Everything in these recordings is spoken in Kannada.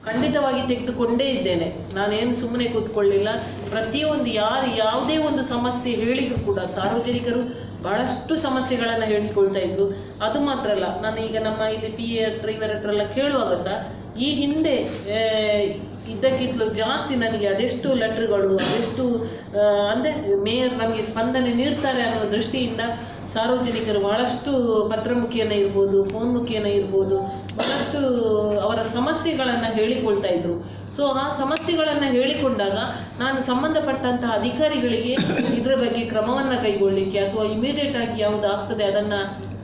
ಖಂಡಿತವಾಗಿ ತೆಗೆದುಕೊಂಡೇ ಇದ್ದೇನೆ ನಾನೇನು ಸುಮ್ಮನೆ ಕೂತ್ಕೊಳ್ಳಿಲ್ಲ ಪ್ರತಿಯೊಂದು ಯಾರು ಯಾವುದೇ ಒಂದು ಸಮಸ್ಯೆ ಹೇಳಿದ್ರು ಕೂಡ ಸಾರ್ವಜನಿಕರು ಬಹಳಷ್ಟು ಸಮಸ್ಯೆಗಳನ್ನು ಹೇಳಿಕೊಳ್ತಾ ಇದ್ರು ಅದು ಮಾತ್ರ ಅಲ್ಲ ನಾನು ಈಗ ನಮ್ಮ ಇಲ್ಲಿ ಪಿ ಎಸ್ ಡ್ರೈವರ್ ಹತ್ರ ಎಲ್ಲ ಕೇಳುವಾಗ ಸಹ ಈ ಹಿಂದೆ ಆ, ಇದ್ದಕ್ಕಿಂತಲೂ ಜಾಸ್ತಿ ನನಗೆ ಅದೆಷ್ಟು ಲೆಟರ್ಗಳು ಅದೆಷ್ಟು ಆ, ಅಂದ್ರೆ ಮೇಯರ್ ನಮಗೆ ಸ್ಪಂದನೆ ನೀಡ್ತಾರೆ ಅನ್ನೋ ದೃಷ್ಟಿಯಿಂದ ಸಾರ್ವಜನಿಕರು ಬಹಳಷ್ಟು ಪತ್ರ ಮುಖೇನ ಇರ್ಬೋದು ಫೋನ್ ಮುಖೇನ ಇರ್ಬೋದು ಬಹಳಷ್ಟು ಅವರ ಸಮಸ್ಯೆಗಳನ್ನು ಹೇಳಿಕೊಳ್ತಾ ಇದ್ರು ಸೊ ಆ ಸಮಸ್ಯೆಗಳನ್ನು ಹೇಳಿಕೊಂಡಾಗ ನಾನು ಸಂಬಂಧಪಟ್ಟಂತಹ ಅಧಿಕಾರಿಗಳಿಗೆ ಇದರ ಬಗ್ಗೆ ಕ್ರಮವನ್ನು ಕೈಗೊಳ್ಳಿಕ್ಕೆ ಅಥವಾ ಇಮಿಡಿಯೇಟ್ ಆಗಿ ಯಾವುದು ಆಗ್ತದೆ ಅದನ್ನ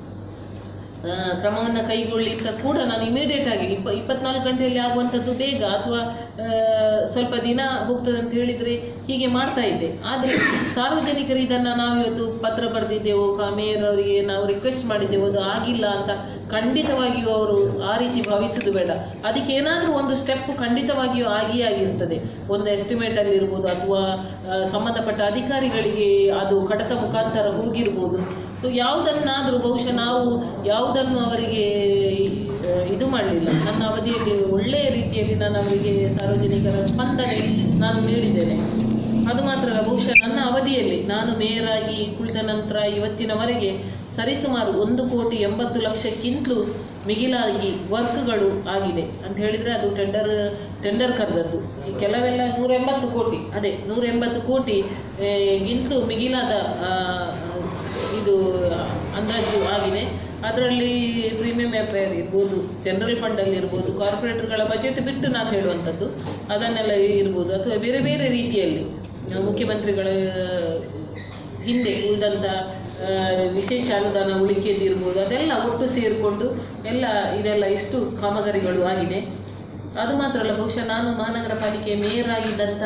ಆ, ಕ್ರಮವನ್ನ ಕೈಗೊಳ್ಳಿಕ್ಕೆ ಕೂಡ ನಾನು ಇಮಿಡಿಯೇಟ್ ಆಗಿ ಇಪ್ಪ ಇಪ್ಪತ್ನಾಲ್ಕು ಗಂಟೆಯಲ್ಲಿ ಆಗುವಂಥದ್ದು ಬೇಗ ಅಥವಾ ಆ, ಸ್ವಲ್ಪ ದಿನ ಹೋಗ್ತದೆ ಅಂತ ಹೇಳಿದ್ರೆ ಹೀಗೆ ಮಾಡ್ತಾ ಇದ್ದೆ ಆದರೆ ಸಾರ್ವಜನಿಕರು ಇದನ್ನ ನಾವಿವತ್ತು ಪತ್ರ ಬರೆದಿದ್ದೆವು ಮೇಯರ್ ಅವರಿಗೆ ನಾವು ರಿಕ್ವೆಸ್ಟ್ ಮಾಡಿದ್ದೆವು ಅದು ಆಗಿಲ್ಲ ಅಂತ ಖಂಡಿತವಾಗಿಯೂ ಅವರು ಆ ರೀತಿ ಭಾವಿಸುದು ಬೇಡ ಅದಕ್ಕೆ ಏನಾದರೂ ಒಂದು ಸ್ಟೆಪ್ ಖಂಡಿತವಾಗಿಯೂ ಆಗಿಯೇ ಆಗಿರ್ತದೆ ಒಂದು ಎಸ್ಟಿಮೇಟ್ ಅಲ್ಲಿ ಇರ್ಬೋದು ಅಥವಾ ಆ, ಸಂಬಂಧಪಟ್ಟ ಅಧಿಕಾರಿಗಳಿಗೆ ಅದು ಕಡತ ಮುಖಾಂತರ ಹೋಗಿರ್ಬೋದು ಸೊ ಯಾವುದನ್ನಾದರೂ ಬಹುಶಃ ನಾವು ಯಾವುದನ್ನು ಅವರಿಗೆ ಆ, ಇದು ಮಾಡಲಿಲ್ಲ ನನ್ನ ಅವಧಿಯಲ್ಲಿ ಒಳ್ಳೆಯ ರೀತಿಯಲ್ಲಿ ನಾನು ಅವರಿಗೆ ಸಾರ್ವಜನಿಕರ ಸ್ಪಂದನೆ ನಾನು ನೀಡಿದ್ದೇನೆ ಅದು ಮಾತ್ರ ಅಲ್ಲ ಬಹುಶಃ ನನ್ನ ಅವಧಿಯಲ್ಲಿ ನಾನು ಮೇಯರ್ ಆಗಿ ಕುಳಿತ ನಂತರ ಇವತ್ತಿನವರೆಗೆ ಸರಿಸುಮಾರು ಒಂದು ಕೋಟಿ ಎಂಬತ್ತು ಲಕ್ಷಕ್ಕಿಂತಲೂ ಮಿಗಿಲಾಗಿ ವರ್ಕ್ಗಳು ಆಗಿದೆ ಅಂತ ಹೇಳಿದ್ರೆ ಅದು ಟೆಂಡರ್ ಟೆಂಡರ್ ಕರೆದದ್ದು ಕೆಲವೆಲ್ಲ ನೂರ ಎಂಬತ್ತು ಕೋಟಿ ಅದೇ ನೂರ ಎಂಬತ್ತು ಕೋಟಿ ಆ, ಗಿಂತಲೂ ಮಿಗಿಲಾದ ಆ, ಇದು ಅಂದಾಜು ಆಗಿದೆ ಅದರಲ್ಲಿ ಪ್ರೀಮಿಯಂ ಎಫ್ಐಆರ್ ಇರ್ಬೋದು ಜನರಲ್ ಫಂಡಲ್ಲಿ ಇರ್ಬೋದು ಕಾರ್ಪೊರೇಟರ್ಗಳ ಬಜೆಟ್ ಬಿಟ್ಟು ನಾನು ಹೇಳುವಂಥದ್ದು ಅದನ್ನೆಲ್ಲ ಇರ್ಬೋದು ಅಥವಾ ಬೇರೆ ಬೇರೆ ರೀತಿಯಲ್ಲಿ ಆ, ಮುಖ್ಯಮಂತ್ರಿಗಳ ಹಿಂದೆ ಉಳಿದಂಥ ಆ, ವಿಶೇಷ ಅನುದಾನ ಉಳಿಕೆದಿರ್ಬೋದು ಅದೆಲ್ಲ ಒಟ್ಟು ಸೇರಿಕೊಂಡು ಎಲ್ಲ ಇದೆಲ್ಲ ಎಷ್ಟು ಕಾಮಗಾರಿಗಳು ಆಗಿದೆ ಅದು ಮಾತ್ರ ಅಲ್ಲ ಬಹುಶಃ ನಾನು ಮಹಾನಗರ ಪಾಲಿಕೆ ಮೇಯರ್ ಆಗಿದ್ದಂಥ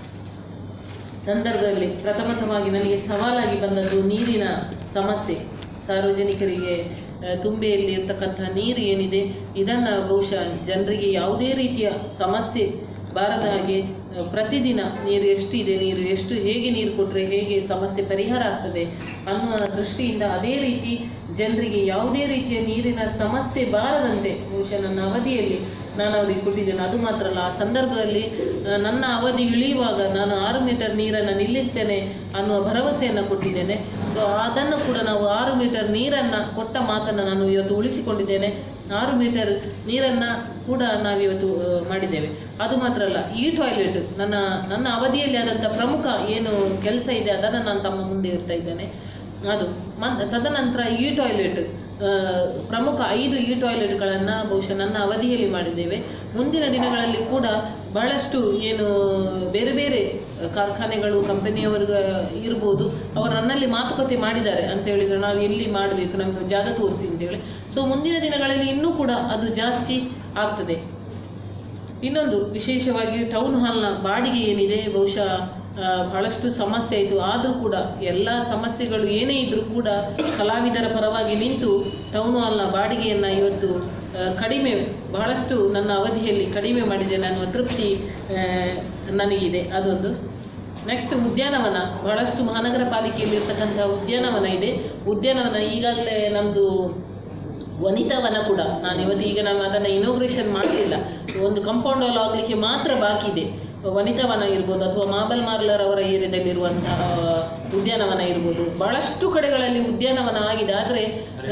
ಸಂದರ್ಭದಲ್ಲಿ ಪ್ರಥಮತವಾಗಿ ನನಗೆ ಸವಾಲಾಗಿ ಬಂದದ್ದು ನೀರಿನ ಸಮಸ್ಯೆ ಸಾರ್ವಜನಿಕರಿಗೆ ಆ, ತುಂಬೆಯಲ್ಲಿ ಇರ್ತಕ್ಕಂಥ ನೀರು ಏನಿದೆ ಇದನ್ನು ಬಹುಶಃ ಜನರಿಗೆ ಯಾವುದೇ ರೀತಿಯ ಸಮಸ್ಯೆ ಬಾರದ ಹಾಗೆ ಆ, ಪ್ರತಿದಿನ ನೀರು ಎಷ್ಟಿದೆ ನೀರು ಎಷ್ಟು ಹೇಗೆ ನೀರು ಕೊಟ್ಟರೆ ಹೇಗೆ ಸಮಸ್ಯೆ ಪರಿಹಾರ ಆಗ್ತದೆ ಅನ್ನುವ ದೃಷ್ಟಿಯಿಂದ ಅದೇ ರೀತಿ ಜನರಿಗೆ ಯಾವುದೇ ರೀತಿಯ ನೀರಿನ ಸಮಸ್ಯೆ ಬಾರದಂತೆ ಬಹುಶಃ ನನ್ನ ಅವಧಿಯಲ್ಲಿ ನಾನು ಅವರಿಗೆ ಕೊಟ್ಟಿದ್ದೇನೆ ಅದು ಮಾತ್ರ ಅಲ್ಲ ಆ ಸಂದರ್ಭದಲ್ಲಿ ಆ, ನನ್ನ ಅವಧಿ ಇಳಿಯುವಾಗ ನಾನು ಆರು ಮೀಟರ್ ನೀರನ್ನು ನಿಲ್ಲಿಸ್ತೇನೆ ಅನ್ನುವ ಭರವಸೆಯನ್ನು ಕೊಟ್ಟಿದ್ದೇನೆ ಸೊ ಅದನ್ನು ಕೂಡ ನಾವು ಆರು ಮೀಟರ್ ನೀರನ್ನು ಕೊಟ್ಟ ಮಾತನ್ನು ನಾನು ಇವತ್ತು ಉಳಿಸಿಕೊಂಡಿದ್ದೇನೆ ಆರು ಮೀಟರ್ ನೀರನ್ನು ಕೂಡ ನಾವಿವತ್ತು ಆ, ಮಾಡಿದ್ದೇವೆ ಅದು ಮಾತ್ರ ಅಲ್ಲ ಈ ಟಾಯ್ಲೆಟ್ ನನ್ನ ನನ್ನ ಅವಧಿಯಲ್ಲಿ ಆದಂಥ ಪ್ರಮುಖ ಏನು ಕೆಲಸ ಇದೆ ಅದನ್ನು ನಾನು ತಮ್ಮ ಮುಂದೆ ಇಡ್ತಾ ಇದ್ದೇನೆ ಅದು ಮತ್ ತದನಂತರ ಈ ಟಾಯ್ಲೆಟ್ ಆ, ಪ್ರಮುಖ ಐದು ಈ ಟಾಯ್ಲೆಟ್ಗಳನ್ನು ಬಹುಶಃ ನನ್ನ ಅವಧಿಯಲ್ಲಿ ಮಾಡಿದ್ದೇವೆ ಮುಂದಿನ ದಿನಗಳಲ್ಲಿ ಕೂಡ ಬಹಳಷ್ಟು ಏನು ಬೇರೆ ಬೇರೆ ಕಾರ್ಖಾನೆಗಳು ಕಂಪನಿಯವರು ಇರ್ಬೋದು ಅವರು ನನ್ನಲ್ಲಿ ಮಾತುಕತೆ ಮಾಡಿದ್ದಾರೆ ಅಂತ ಹೇಳಿದ್ರೆ ನಾವು ಎಲ್ಲಿ ಮಾಡಬೇಕು ನಮಗೆ ಜಾಗ ತೋರಿಸಿ ಅಂತೇಳಿ ಸೊ ಮುಂದಿನ ದಿನಗಳಲ್ಲಿ ಇನ್ನೂ ಕೂಡ ಅದು ಜಾಸ್ತಿ ಆಗ್ತದೆ ಇನ್ನೊಂದು ವಿಶೇಷವಾಗಿ ಟೌನ್ ಹಾಲ್ನ ಬಾಡಿಗೆ ಏನಿದೆ ಬಹುಶಃ ಆ, ಬಹಳಷ್ಟು ಸಮಸ್ಯೆ ಆಯಿತು ಆದರೂ ಕೂಡ ಎಲ್ಲ ಸಮಸ್ಯೆಗಳು ಏನೇ ಇದ್ರೂ ಕೂಡ ಕಲಾವಿದರ ಪರವಾಗಿ ನಿಂತು ಟೌನ್ ಹಾಲ್ನ ಬಾಡಿಗೆಯನ್ನು ಇವತ್ತು ಆ, ಕಡಿಮೆ ಬಹಳಷ್ಟು ನನ್ನ ಅವಧಿಯಲ್ಲಿ ಕಡಿಮೆ ಮಾಡಿದ್ದೇನೆ ಅನ್ನುವ ತೃಪ್ತಿ ಆ, ನನಗಿದೆ ಅದೊಂದು ನೆಕ್ಸ್ಟ್ ಉದ್ಯಾನವನ ಬಹಳಷ್ಟು ಮಹಾನಗರ ಪಾಲಿಕೆಯಲ್ಲಿ ಇರ್ತಕ್ಕಂಥ ಉದ್ಯಾನವನ ಇದೆ ಉದ್ಯಾನವನ ಈಗಾಗಲೇ ನಮ್ಮದು ವನಿತಾವನ ಕೂಡ ನಾನು ಇವತ್ತು ಈಗ ನಾವು ಅದನ್ನು ಇನೋಗ್ರೇಷನ್ ಮಾಡಲಿಲ್ಲ ಒಂದು ಕಾಂಪೌಂಡ್ ವಾಲ್ ಆಗಲಿಕ್ಕೆ ಮಾತ್ರ ಬಾಕಿ ಇದೆ ವನಿತಾವನ ಇರ್ಬೋದು ಅಥವಾ ಮಾಬಲ್ ಮಾರ್ಲರ್ ಅವರ ಏರಿಯಾದಲ್ಲಿರುವಂತಹ ಉದ್ಯಾನವನ ಇರ್ಬೋದು ಬಹಳಷ್ಟು ಕಡೆಗಳಲ್ಲಿ ಉದ್ಯಾನವನ ಆಗಿದೆ ಆದರೆ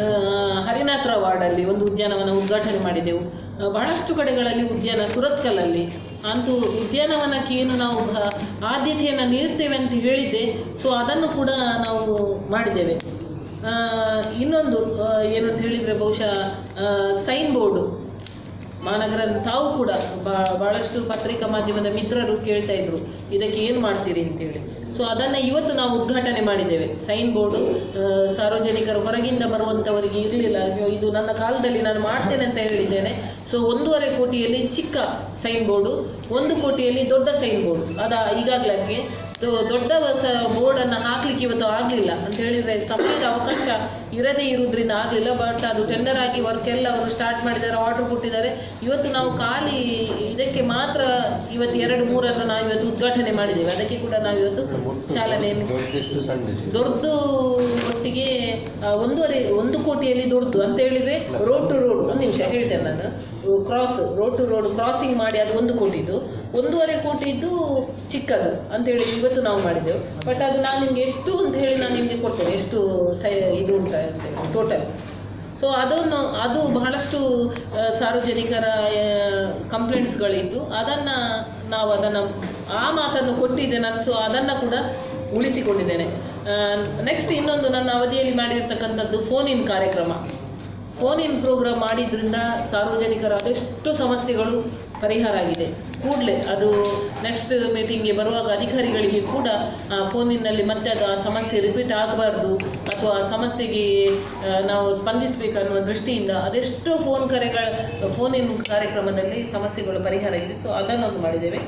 ಹರಿನಾಥರ ವಾರ್ಡಲ್ಲಿ ಒಂದು ಉದ್ಯಾನವನ ಉದ್ಘಾಟನೆ ಮಾಡಿದೆವು ಆ, ಬಹಳಷ್ಟು ಕಡೆಗಳಲ್ಲಿ ಉದ್ಯಾನ ಸುರತ್ಕಲ್ಲಲ್ಲಿ ಅಂತೂ ಉದ್ಯಾನವನಕ್ಕೆ ಏನು ನಾವು ಭ- ಆದ್ಯತೆಯನ್ನು ನೀಡ್ತೇವೆ ಅಂತ ಹೇಳಿದ್ದೆ ಸೊ ಅದನ್ನು ಕೂಡ ನಾವು ಮಾಡಿದ್ದೇವೆ ಆ, ಇನ್ನೊಂದು ಆ, ಏನು ಅಂತ ಹೇಳಿದರೆ ಬಹುಶಃ ಸೈನ್ ಬೋರ್ಡು ಮಹಾನಗರ ತಾವು ಕೂಡ ಬಾ- ಬಹಳಷ್ಟು ಪತ್ರಿಕಾ ಮಾಧ್ಯಮದ ಮಿತ್ರರು ಕೇಳ್ತಾ ಇದ್ರು ಇದಕ್ಕೆ ಏನು ಮಾಡ್ತೀರಿ ಅಂತೇಳಿ ಸೊ ಅದನ್ನು ಇವತ್ತು ನಾವು ಉದ್ಘಾಟನೆ ಮಾಡಿದ್ದೇವೆ ಸೈನ್ ಬೋರ್ಡು ಆ, ಸಾರ್ವಜನಿಕರು ಹೊರಗಿಂದ ಬರುವಂಥವರಿಗೆ ಇರಲಿಲ್ಲ ಅಯ್ಯೋ ಇದು ನನ್ನ ಕಾಲದಲ್ಲಿ ನಾನು ಮಾಡ್ತೇನೆ ಅಂತ ಹೇಳಿದ್ದೇನೆ ಸೊ ಒಂದೂವರೆ ಕೋಟಿಯಲ್ಲಿ ಚಿಕ್ಕ ಸೈನ್ ಬೋರ್ಡು ಒಂದು ಕೋಟಿಯಲ್ಲಿ ದೊಡ್ಡ ಸೈನ್ ಬೋರ್ಡು ಅದ ಈಗಾಗಲೇ ದೊ- ದೊಡ್ಡ ಬೋರ್ಡನ್ನು ಹಾಕ್ಲಿಕ್ಕೆ ಇವತ್ತು ಆಗಲಿಲ್ಲ ಅಂತ ಹೇಳಿದ್ರೆ ಸಮಯದ ಅವಕಾಶ ಇರದೇ ಇರುವುದರಿಂದ ಆಗಲಿಲ್ಲ ಬಟ್ ಅದು ಟೆಂಡರ್ ಆಗಿ ವರ್ಕ್ ಎಲ್ಲ ಅವರು ಸ್ಟಾರ್ಟ್ ಮಾಡಿದ್ದಾರೆ ಆರ್ಡರ್ ಕೊಟ್ಟಿದ್ದಾರೆ ಇವತ್ತು ನಾವು ಖಾಲಿ ಇದಕ್ಕೆ ಮಾತ್ರ ಇವತ್ತು ಎರಡು ಮೂರನ್ನು ನಾವು ಇವತ್ತು ಉದ್ಘಾಟನೆ ಮಾಡಿದ್ದೇವೆ ಅದಕ್ಕೆ ಕೂಡ ನಾವು ಇವತ್ತು ಚಾಲನೆಯನ್ನು ದೊಡ್ಡದೆಷ್ಟು ಸಣ್ಣದೆಷ್ಟು ದೊಡ್ಡದು ಒಟ್ಟಿಗೆ ಆ, ಒಂದೂವರೆ ಒಂದು ಕೋಟಿಯಲ್ಲಿ ದೊಡ್ಡದು ಅಂತ ಹೇಳಿದ್ರೆ ರೋಡ್ ಟು ರೋಡ್ ಒಂದು ನಿಮಿಷ ಹೇಳ್ತೇನೆ ನಾನು cross road to road crossing ಮಾಡಿ ಅದು ಒಂದು ಕೋಟಿದು ಒಂದೂವರೆ ಕೋಟಿದ್ದು ಚಿಕ್ಕದು ಅಂತ ಹೇಳಿ ಇವತ್ತು ನಾವು ಮಾಡಿದ್ದೆವು ಬಟ್ ಅದು ನಾನು ನಿಮ್ಗೆ ಎಷ್ಟು ಅಂತ ಹೇಳಿ ನಾನು ನಿಮಗೆ ಕೊಡ್ತೇನೆ ಎಷ್ಟು ಸೈ ಇದು ಉಂಟ ಅಂತ ಟೋಟಲ್ ಸೊ ಅದನ್ನು ಅದು ಬಹಳಷ್ಟು ಆ, ಸಾರ್ವಜನಿಕರ ಕಂಪ್ಲೇಂಟ್ಸ್ಗಳಿದ್ದು ಅದನ್ನು ನಾವು ಅದನ್ನು ಆ ಮಾತನ್ನು ಕೊಟ್ಟಿದ್ದೆ ನಾನು ಸೊ ಅದನ್ನು ಕೂಡ ಉಳಿಸಿಕೊಂಡಿದ್ದೇನೆ ನೆಕ್ಸ್ಟ್ ಇನ್ನೊಂದು ನನ್ನ ಅವಧಿಯಲ್ಲಿ ಮಾಡಿರ್ತಕ್ಕಂಥದ್ದು ಫೋನ್ ಇನ್ ಕಾರ್ಯಕ್ರಮ ಫೋನ್ ಇನ್ ಪ್ರೋಗ್ರಾಮ್ ಮಾಡಿದ್ರಿಂದ ಸಾರ್ವಜನಿಕರ ಅದೆಷ್ಟು ಸಮಸ್ಯೆಗಳು ಪರಿಹಾರ ಆಗಿದೆ ಕೂಡಲೇ ಅದು ನೆಕ್ಸ್ಟ್ ಮೀಟಿಂಗ್ಗೆ ಬರುವಾಗ ಅಧಿಕಾರಿಗಳಿಗೆ ಕೂಡ ಫೋನಿನಲ್ಲಿ ಮತ್ತೆ ಅದು ಆ ಸಮಸ್ಯೆ ರಿಪೀಟ್ ಆಗಬಾರ್ದು ಅಥವಾ ಆ ಸಮಸ್ಯೆಗೆ ಆ, ನಾವು ಸ್ಪಂದಿಸಬೇಕನ್ನುವ ದೃಷ್ಟಿಯಿಂದ ಅದೆಷ್ಟು ಫೋನ್ ಕರೆಗಳ ಫೋನ್ ಇನ್ ಕಾರ್ಯಕ್ರಮದಲ್ಲಿ ಸಮಸ್ಯೆಗಳು ಪರಿಹಾರ ಆಗಿದೆ ಸೊ ಅದನ್ನೊಂದು ಮಾಡಿದ್ದೇವೆ